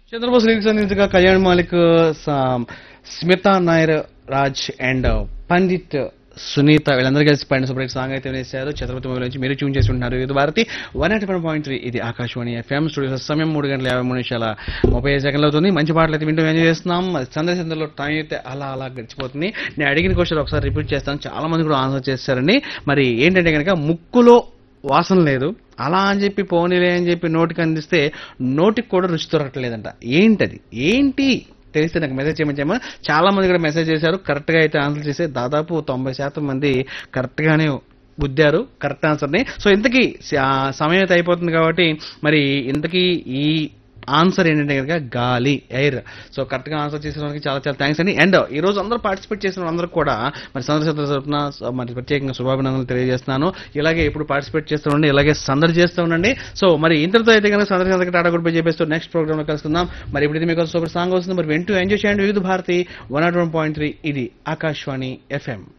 Chandrabose lyrics అందించగా కళ్యాణ్ మాలిక్ సా- Smita Nair Raj and Pandit Sunitha వీళ్ళందరూ కలిసి పైన సూపర్ సాంగ్ అయితే వేశారు ఛత్రపతి మూవీ నుంచి మీరు ట్యూన్ చేసి ఉంటున్నారు ఇది Bharati one eight one point three ఇది ఆకాశవాణి ఎఫ్ఎం స్టూడియో సమయం మూడు గంటల యాభై మూడు నిమిషాల ముప్పై ఐదు సెకండ్లు అవుతుంది మంచి పాటలు అయితే వింటూ ఎంజాయ్ చేస్తున్నాం మరి సందర్శ సందర్లో టైం అయితే అలా అలా గడిచిపోతుంది నేను అడిగిన క్వశ్చన్ ఒకసారి రిపీట్ చేస్తాను చాలా మంది కూడా ఆన్సర్ చేశారండి మరి ఏంటంటే కనుక ముక్కులో వాసన లేదు అలా అని చెప్పి పోనీలే అని చెప్పి నోటికి అందిస్తే నోటికి కూడా రుచి దొరకట్లేదంట ఏంటది ఏంటి తెలిస్తే నాకు మెసేజ్ చేయమని చేయమని చాలా మంది కూడా మెసేజ్ చేశారు కరెక్ట్ గా అయితే ఆన్సర్ చేస్తే దాదాపు తొంభై శాతం మంది కరెక్ట్ గానే గుద్దారు కరెక్ట్ ఆన్సర్ని సో ఇంతకీ స- సమయం అయితే అయిపోతుంది కాబట్టి మరి ఇంతకీ ఈ ఆన్సర్ ఏంటంటే కనుక గాలి ఎయిర్ సో కరెక్ట్ గా ఆన్సర్ చేసిన వాళ్ళకి చాలా చాలా థ్యాంక్స్ అండి అండ్ ఈ రోజు అందరూ పార్టిసిపేట్ చేసిన వాళ్ళందరూ కూడా మరి సందర్శన తరపున స- మరి ప్రత్యేకంగా శుభాభినందనలు తెలియజేస్తున్నాను ఇలాగే ఇప్పుడు పార్టిసిపేట్ చేస్తూ ఉండండి ఇలాగే సందడి చేస్తూ ఉండండి సో మరి ఇంతటితో అయితే కనుక సందర్శన టాటా గుడ్ బై చెప్పేస్తూ నెక్స్ట్ ప్రోగ్రామ్ లో కలుసుకుందాం మరి ఇప్పుడు మీకు సూపర్ సాంగ్ వస్తుంది మరి వింటూ ఎంజాయ్ చేయండి Vividh Bharati one naught one point three ఇది ఆకాశవాణి ఎఫ్ఎం